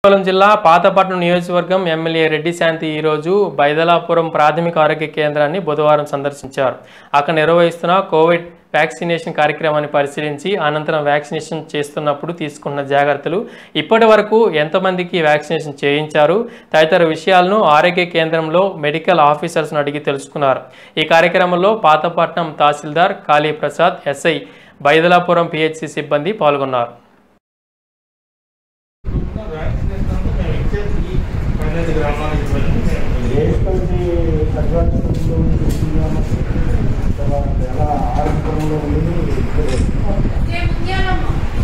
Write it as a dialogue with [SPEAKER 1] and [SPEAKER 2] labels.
[SPEAKER 1] శ్రీకాకుళం జిల్లా పాతపట్నం నియోజకవర్గం ఎమ్మెల్యే రెడ్డి శాంతి ఈరోజు బైదలాపురం ప్రాథమిక ఆరోగ్య కేంద్రాన్ని బుధవారం సందర్శించారు అక్కడ నిర్వహిస్తున్న కోవిడ్ వ్యాక్సినేషన్ కార్యక్రమాన్ని పరిశీలించి అనంతరం వ్యాక్సినేషన్ చేస్తున్నప్పుడు తీసుకున్న జాగ్రత్తలు ఇప్పటి వరకు ఎంతమందికి వ్యాక్సినేషన్ చేయించారు తదితర విషయాలను ఆరోగ్య కేంద్రంలో మెడికల్ ఆఫీసర్స్ను అడిగి తెలుసుకున్నారు ఈ కార్యక్రమంలో పాతపట్నం తహసీల్దార్ కాళీ ప్రసాద్ ఎస్ఐ బైదలాపురం పిహెచ్సి సిబ్బంది పాల్గొన్నారు
[SPEAKER 2] దేశంలోని సర్వాధికారులు ఎలా ఆరోగ్యంలో ఉంది